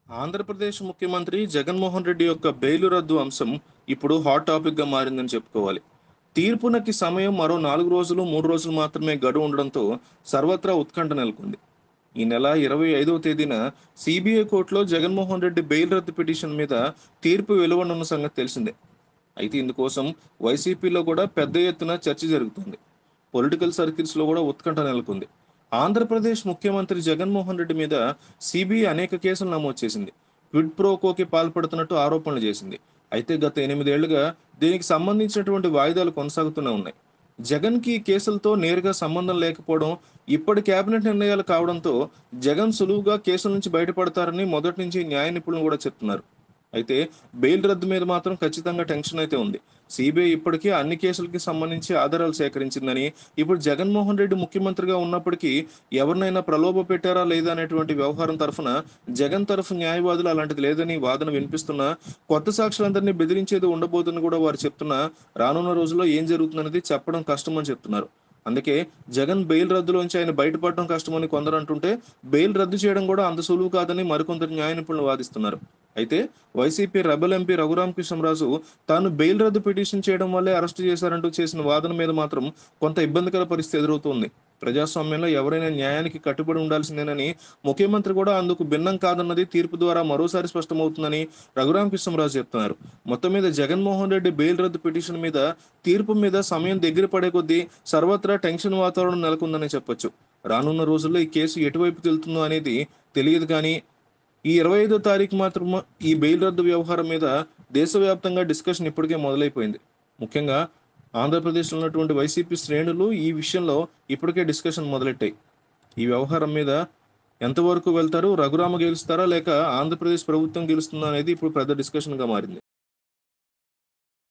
ఆంధ్రప్రదేశ్ ముఖ్యమంత్రి జగన్మోహన్ రెడ్డి యొక్క బెయిలు రద్దు అంశం ఇప్పుడు హాట్ టాపిక్ గా మారిందని చెప్పుకోవాలి తీర్పునకి సమయం మరో నాలుగు రోజులు మూడు రోజులు మాత్రమే గడువు ఉండడంతో సర్వత్రా ఉత్కంఠ నెలకొంది ఈ నెల ఇరవై ఐదవ తేదీన సిబిఐ కోర్టులో జగన్మోహన్ రెడ్డి బెయిల్ రద్దు పిటిషన్ మీద తీర్పు వెలువడనున్న సంగతి తెలిసిందే అయితే ఇందుకోసం వైసీపీలో కూడా పెద్ద ఎత్తున చర్చ జరుగుతుంది పొలిటికల్ సర్కిల్స్ లో కూడా ఉత్కంఠ నెలకొంది ఆంధ్రప్రదేశ్ ముఖ్యమంత్రి జగన్మోహన్ రెడ్డి మీద సిబిఐ అనేక కేసులు నమోదు చేసింది క్విడ్ ప్రోకోకి పాల్పడుతున్నట్టు ఆరోపణలు చేసింది అయితే గత ఎనిమిదేళ్లుగా దీనికి సంబంధించినటువంటి వాయిదాలు కొనసాగుతూనే ఉన్నాయి జగన్ కి కేసులతో నేరుగా సంబంధం లేకపోవడం ఇప్పటి కేబినెట్ నిర్ణయాలు కావడంతో జగన్ సులువుగా కేసుల నుంచి బయటపడతారని మొదటి నుంచి న్యాయ నిపుణులు కూడా చెప్తున్నారు అయితే బెయిల్ రద్దు మీద మాత్రం ఖచ్చితంగా టెన్షన్ అయితే ఉంది సిబిఐ ఇప్పటికీ అన్ని కేసులకి సంబంధించి ఆధారాలు సేకరించిందని ఇప్పుడు జగన్మోహన్ రెడ్డి ముఖ్యమంత్రిగా ఉన్నప్పటికీ ఎవరినైనా ప్రలోభ పెట్టారా లేదా అనేటువంటి వ్యవహారం తరఫున జగన్ తరఫు న్యాయవాదులు అలాంటిది లేదని వాదన వినిపిస్తున్నా కొత్త సాక్షులందరినీ బెదిరించేది ఉండబోదని కూడా వారు చెప్తున్నా రానున్న రోజుల్లో ఏం జరుగుతుందనేది చెప్పడం కష్టమని చెప్తున్నారు అందుకే జగన్ బెయిల్ రద్దులోంచి ఆయన బయటపడడం కష్టమని కొందరు అంటుంటే బెయిల్ రద్దు చేయడం కూడా అంత సులువు కాదని మరికొందరు న్యాయ నిపుణులు వాదిస్తున్నారు అయితే YCP rebel MP Raghurama Krishnaraju తాను బెయిల్ రద్దు పిటిషన్ చేయడం వల్లే అరెస్టు చేశారంటూ చేసిన వాదన మీద మాత్రం కొంత ఇబ్బందికర పరిస్థితి ఎదురవుతోంది ప్రజాస్వామ్యంలో ఎవరైనా న్యాయానికి కట్టుబడి ఉండాల్సిందేనని ముఖ్యమంత్రి కూడా అందుకు భిన్నం కాదన్నది తీర్పు ద్వారా మరోసారి స్పష్టమవుతుందని రఘురామ కృష్ణరాజు చెప్తున్నారు మొత్తం మీద జగన్మోహన్ రెడ్డి బెయిల్ రద్దు పిటిషన్ మీద తీర్పు మీద సమయం దగ్గర పడే కొద్దీ సర్వత్రా టెన్షన్ వాతావరణం నెలకొందని చెప్పొచ్చు రానున్న రోజుల్లో ఈ కేసు ఎటువైపు తెలుతుందో అనేది తెలియదు కానీ ఈ ఇరవై ఐదో తారీఖు మాత్రం ఈ బెయిల్ రద్దు వ్యవహారం మీద దేశవ్యాప్తంగా డిస్కషన్ ఇప్పటికే మొదలైపోయింది ముఖ్యంగా ఆంధ్రప్రదేశ్లో ఉన్నటువంటి వైసీపీ శ్రేణులు ఈ విషయంలో ఇప్పటికే డిస్కషన్ మొదలెట్టాయి ఈ వ్యవహారం మీద ఎంతవరకు వెళ్తారు రఘురామ గెలుస్తారా లేక ఆంధ్రప్రదేశ్ ప్రభుత్వం గెలుస్తుందా అనేది ఇప్పుడు పెద్ద డిస్కషన్గా మారింది